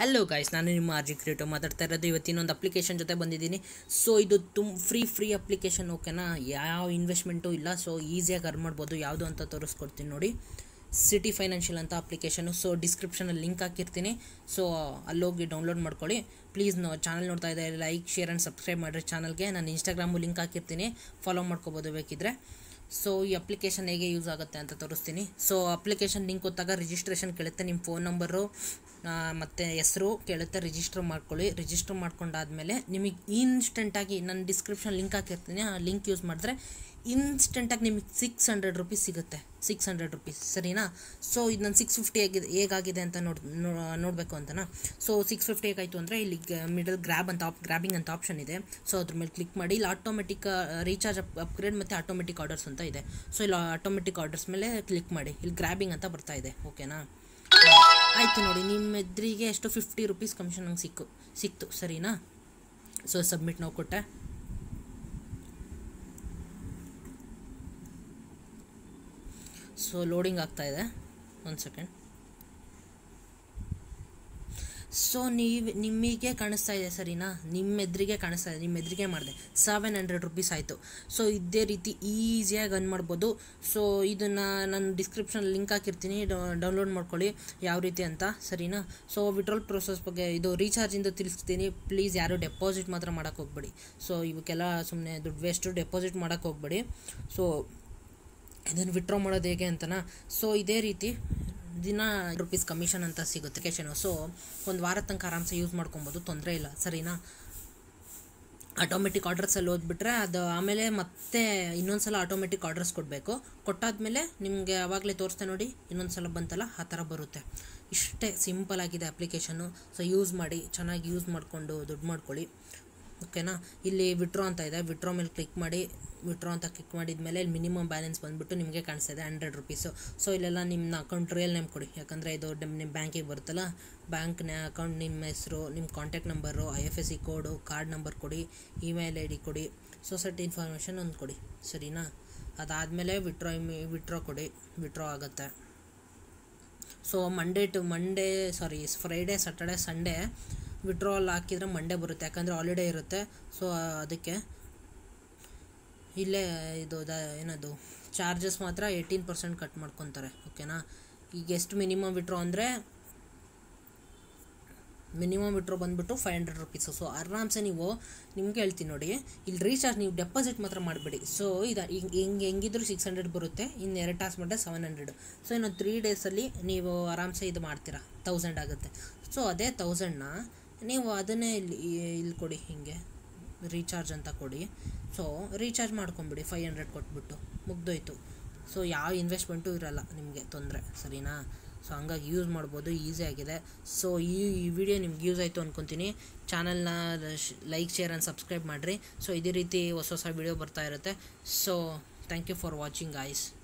hello guys ನಾನು ನಿಮ್ಮ ಆರ್ಜಿ creative ಮಾತಾಡ್ತಾ ಇರೋದು ಇವತ್ತಿನ ಒಂದು ಅಪ್ಲಿಕೇಶನ್ ಜೊತೆ ಬಂದಿದ್ದೀನಿ ಸೊ ಇದು ತುಂಬ ಫ್ರೀ ಫ್ರೀ ಅಪ್ಲಿಕೇಶನ್ ಓಕೆನಾ ಯಾವ ಇನ್ವೆಸ್ಟ್ಮೆಂಟು ಇಲ್ಲ ಸೊ ಈಸಿಯಾಗಿ ಅರ್ನ್ ಮಾಡ್ಬೋದು ಯಾವುದು ಅಂತ ತೋರಿಸ್ಕೊಡ್ತೀನಿ ನೋಡಿ ಸಿಟಿ ಫೈನಾನ್ಷಿಯಲ್ ಅಂತ ಅಪ್ಲಿಕೇಶನು ಸೊ ಡಿಸ್ಕ್ರಿಪ್ಷನಲ್ಲಿ ಲಿಂಕ್ ಹಾಕಿರ್ತೀನಿ ಸೊ ಅಲ್ಲೋಗಿ ಡೌನ್ಲೋಡ್ ಮಾಡ್ಕೊಳ್ಳಿ ಪ್ಲೀಸ್ ನೋ ಚಾನಲ್ ನೋಡ್ತಾ ಇದ್ದಾರೆ ಲೈಕ್ ಶೇರ್ ಆ್ಯಂಡ್ ಸಬ್ಸ್ಕ್ರೈಬ್ ಮಾಡಿರಿ ಚಾನಲ್ಗೆ ನಾನು ಇನ್ಸ್ಟಾಗ್ರಾಮು ಲಿಂಕ್ ಹಾಕಿರ್ತೀನಿ ಫಾಲೋ ಮಾಡ್ಕೋಬೋದು ಬೇಕಿದ್ರೆ ಸೊ ಈ ಅಪ್ಲಿಕೇಶನ್ ಹೇಗೆ ಯೂಸ್ ಆಗುತ್ತೆ ಅಂತ ತೋರಿಸ್ತೀನಿ ಸೊ ಅಪ್ಲಿಕೇಶನ್ ಲಿಂಕ್ ಕೊಟ್ಟಾಗ ರಿಜಿಸ್ಟ್ರೇಷನ್ ಕೇಳುತ್ತೆ ನಿಮ್ಮ ಫೋನ್ ನಂಬರು ಮತ್ತು ಹೆಸರು ಕೇಳುತ್ತೆ ರಿಜಿಸ್ಟರ್ ಮಾಡ್ಕೊಳ್ಳಿ ರಿಜಿಸ್ಟರ್ ಮಾಡ್ಕೊಂಡಾದ್ಮೇಲೆ ನಿಮಗೆ ಇನ್ಸ್ಟೆಂಟಾಗಿ ನಾನು ಡಿಸ್ಕ್ರಿಪ್ಷನ್ ಲಿಂಕ್ ಹಾಕಿರ್ತೀನಿ ಆ ಲಿಂಕ್ ಯೂಸ್ ಮಾಡಿದ್ರೆ ಇನ್ಸ್ಟೆಂಟಾಗಿ ನಿಮಗೆ ಸಿಕ್ಸ್ ಹಂಡ್ರೆಡ್ ರುಪೀಸ್ ಸಿಗುತ್ತೆ ಸಿಕ್ಸ್ ಹಂಡ್ರೆಡ್ ರುಪೀಸ್ ಸರಿನಾ ಸೊ ಇದು ನಾನು ಸಿಕ್ಸ್ ಫಿಫ್ಟಿ ಆಗಿದೆ ಹೇಗಾಗಿದೆ ಅಂತ ನೋಡ್ ನೋಡಬೇಕು ಅಂತನಾ ಸೊ ಸಿಕ್ಸ್ ಫಿಫ್ಟಿ ಹೇಗಾಯಿತು ಅಂದರೆ ಇಲ್ಲಿ ಮಿಡಲ್ ಗ್ರ್ಯಾಬ್ ಅಂತ ಆಪ್ ಗ್ರ್ಯಾಬಿಂಗ್ ಅಂತ ಆಪ್ಷನ್ ಇದೆ ಸೊ ಅದ್ರ ಮೇಲೆ ಕ್ಲಿಕ್ ಮಾಡಿ ಇಲ್ಲಿ ಆಟೋಮೆಟಿಕ್ ರೀಚಾರ್ಜ್ ಅಪ್ ಅಪ್ಗ್ರೇಡ್ ಮತ್ತು ಆಟೋಮೆಟಿಕ್ ಆರ್ಡರ್ಸ್ ಅಂತ ಇದೆ ಸೊ ಇಲ್ಲಿ ಆಟೋಮೆಟಿಕ್ ಆರ್ಡರ್ಸ್ ಮೇಲೆ ಕ್ಲಿಕ್ ಮಾಡಿ ಇಲ್ಲಿ ಗ್ರ್ಯಾಬಿಂಗ್ ಅಂತ ಬರ್ತಾ ಇದೆ ಓಕೆನಾ ಆಯಿತು ನೋಡಿ ನಿಮ್ಮ ಎದುರಿಗೆ ಎಷ್ಟು ಫಿಫ್ಟಿ ರುಪೀಸ್ ಕಮಿಷನ್ ನಂಗೆ ಸಿಕ್ಕು ಸಿಕ್ತು ಸರಿನಾ ಸೊ ಸಬ್ಮಿಟ್ ನಾವು ಕೊಟ್ಟೆ ಸೊ ಲೋಡಿಂಗ್ ಆಗ್ತಾ ಇದೆ ಒಂದು ಸೆಕೆಂಡ್ ಸೊ ನೀವು ನಿಮಗೆ ಕಾಣಿಸ್ತಾ ಇದೆ ಸರಿನಾ ನಿಮ್ಮ ಎದುರಿಗೆ ಕಾಣಿಸ್ತಾ ಇದೆ ನಿಮ್ಮ ಎದುರಿಗೆ ಮಾಡಿದೆ ಸೆವೆನ್ ಹಂಡ್ರೆಡ್ ರುಪೀಸ್ ಆಯಿತು ಸೊ ಇದೇ ರೀತಿ ಈಸಿಯಾಗಿ ಅನ್ ಮಾಡ್ಬೋದು ಸೊ ಇದನ್ನು ನಾನು ಡಿಸ್ಕ್ರಿಪ್ಷನ್ ಲಿಂಕ್ ಹಾಕಿರ್ತೀನಿ ಡೌನ್ಲೋಡ್ ಮಾಡ್ಕೊಳ್ಳಿ ಯಾವ ರೀತಿ ಅಂತ ಸರಿನಾ ಸೊ ವಿಡ್ರಾಲ್ ಪ್ರೊಸೆಸ್ ಬಗ್ಗೆ ಇದು ರೀಚಾರ್ಜಿಂದ ತಿಳಿಸ್ತೀನಿ ಪ್ಲೀಸ್ ಯಾರು ಡೆಪಾಸಿಟ್ ಮಾತ್ರ ಮಾಡೋಕ್ಕೆ ಹೋಗ್ಬೇಡಿ ಸೊ ಇವಕ್ಕೆಲ್ಲ ಸುಮ್ಮನೆ ದುಡ್ಡು ವೇಸ್ಟು ಡೆಪಾಸಿಟ್ ಮಾಡೋಕ್ಕೆ ಹೋಗ್ಬೇಡಿ ಸೊ ಇದನ್ನು ವಿಡ್ರಾ ಮಾಡೋದು ಹೇಗೆ ಅಂತನಾ ಸೊ ಇದೇ ರೀತಿ ದಿನ ರುಪೀಸ್ ಕಮಿಷನ್ ಅಂತ ಸಿಗುತ್ತೆ ಕೆಶನು ಸೊ ಒಂದು ವಾರ ತನಕ ಆರಾಮ್ಸೆ ಯೂಸ್ ಮಾಡ್ಕೊಬೋದು ತೊಂದರೆ ಇಲ್ಲ ಸರಿನಾ ಆಟೋಮೆಟಿಕ್ ಆರ್ಡರ್ಸಲ್ಲಿ ಓದ್ಬಿಟ್ರೆ ಅದು ಆಮೇಲೆ ಮತ್ತೆ ಇನ್ನೊಂದು ಸಲ ಆಟೋಮೆಟಿಕ್ ಆರ್ಡರ್ಸ್ ಕೊಡಬೇಕು ಕೊಟ್ಟಾದಮೇಲೆ ನಿಮಗೆ ಆವಾಗಲೇ ತೋರಿಸ್ತೆ ನೋಡಿ ಇನ್ನೊಂದು ಸಲ ಬಂತಲ್ಲ ಆ ಥರ ಬರುತ್ತೆ ಇಷ್ಟೇ ಸಿಂಪಲ್ ಆಗಿದೆ ಅಪ್ಲಿಕೇಶನ್ನು ಸೊ ಯೂಸ್ ಮಾಡಿ ಚೆನ್ನಾಗಿ ಯೂಸ್ ಮಾಡಿಕೊಂಡು ದುಡ್ಡು ಮಾಡ್ಕೊಳ್ಳಿ ಓಕೆನಾ ಇಲ್ಲಿ ವಿಡ್ರಾ ಅಂತ ಇದೆ ವಿಡ್ರಾ ಮೇಲೆ ಕ್ಲಿಕ್ ಮಾಡಿ ವಿಡ್ರಾ ಅಂತ ಕ್ಲಿಕ್ ಮಾಡಿದ್ಮೇಲೆ ಇಲ್ಲಿ ಮಿನಿಮಮ್ ಬ್ಯಾಲೆನ್ಸ್ ಬಂದುಬಿಟ್ಟು ನಿಮಗೆ ಕಾಣಿಸ್ತಾ ಇದೆ ಹಂಡ್ರೆಡ್ ರುಪೀಸು ಸೊ ಇಲ್ಲೆಲ್ಲ ನಿಮ್ಮ ಅಕೌಂಟ್ ರಿಯಲ್ ನೇಮ್ ಕೊಡಿ ಯಾಕಂದರೆ ಇದು ನಿಮ್ಮ ಬ್ಯಾಂಕಿಗೆ ಬರುತ್ತಲ್ಲ ಬ್ಯಾಂಕ್ನ ಅಕೌಂಟ್ ನಿಮ್ಮ ಹೆಸರು ನಿಮ್ಮ contact number I F S C code card number ಕೊಡಿ ಇಮೇಲ್ ಐ ಡಿ ಕೊಡಿ ಸೊಸೈಟಿ ಇನ್ಫಾರ್ಮೇಷನ್ ಒಂದು ಕೊಡಿ ಸರಿನಾ ಅದಾದಮೇಲೆ ವಿಡ್ರಾ ವಿಡ್ರಾ ಕೊಡಿ ವಿಡ್ರಾ ಆಗುತ್ತೆ so Monday to Monday sorry Friday Saturday Sunday withdrawal ಹಾಕಿದರೆ ಮಂಡೇ ಬರುತ್ತೆ ಯಾಕಂದರೆ ಹಾಲಿಡೇ ಇರುತ್ತೆ ಸೊ ಅದಕ್ಕೆ ಇಲ್ಲೇ ಇದು ದ ಏನದು ಚಾರ್ಜಸ್ ಮಾತ್ರ ಏಯ್ಟೀನ್ ಪರ್ಸೆಂಟ್ ಕಟ್ ಮಾಡ್ಕೊತಾರೆ ಓಕೆನಾ ಈಗ ಎಷ್ಟು ಮಿನಿಮಮ್ ವಿಡ್ರಾ ಅಂದರೆ ಮಿನಿಮಮ್ ವಿಡ್ರಾ ಬಂದುಬಿಟ್ಟು ಫೈವ್ ಹಂಡ್ರೆಡ್ ರುಪೀಸು ಸೊ ಆರಾಮ್ಸೆ ನೀವು ನಿಮ್ಗೆ ಹೇಳ್ತೀನಿ ನೋಡಿ ಇಲ್ಲಿ ರೀಚಾರ್ಜ್ ನೀವು ಡೆಪಾಸಿಟ್ ಮಾತ್ರ ಮಾಡಬೇಡಿ ಸೊ ಇದು ಹಿಂಗೆ ಹೆಂಗಿದ್ರು ಸಿಕ್ಸ್ ಹಂಡ್ರೆಡ್ ಬರುತ್ತೆ ಇನ್ನು ಎರಡು ಟಾಸ್ ಮಾಡಿದ್ರೆ ಸೆವೆನ್ ಹಂಡ್ರೆಡ್ ಸೊ ಇನ್ನು ತ್ರೀ ಡೇಸಲ್ಲಿ ನೀವು ಆರಾಮ್ಸೆ ಇದು ಮಾಡ್ತೀರಾ ತೌಸಂಡ್ ಆಗುತ್ತೆ ಸೊ ಅದೇ ತೌಸಂಡ್ನ ನೀವು ಅದನ್ನೇ ಇಲ್ಲಿ ಇಲ್ಲಿ ಕೊಡಿ ಹೀಗೆ ರೀಚಾರ್ಜ್ ಅಂತ ಕೊಡಿ ಸೊ ರೀಚಾರ್ಜ್ ಮಾಡ್ಕೊಂಬಿಡಿ ಫೈವ್ ಹಂಡ್ರೆಡ್ ಕೊಟ್ಬಿಟ್ಟು ಮುಗ್ದೋಯ್ತು ಸೊ ಯಾವ ಇನ್ವೆಸ್ಟ್ಮೆಂಟು ಇರಲ್ಲ ನಿಮಗೆ ತೊಂದರೆ ಸರಿನಾ ಸೊ ಹಂಗಾಗಿ ಯೂಸ್ ಮಾಡ್ಬೋದು ಈಸಿ ಆಗಿದೆ ಸೊ ಈ ಈ ವಿಡಿಯೋ ನಿಮ್ಗೆ ಯೂಸ್ ಆಯಿತು ಅಂದ್ಕೊತೀನಿ ಚಾನಲ್ನ ಲೈಕ್ ಶೇರ್ ಆ್ಯಂಡ್ ಸಬ್ಸ್ಕ್ರೈಬ್ ಮಾಡಿರಿ ಸೊ ಇದೇ ರೀತಿ ಹೊಸ ಹೊಸ ವಿಡಿಯೋ ಬರ್ತಾ ಇರುತ್ತೆ so thank you for watching guys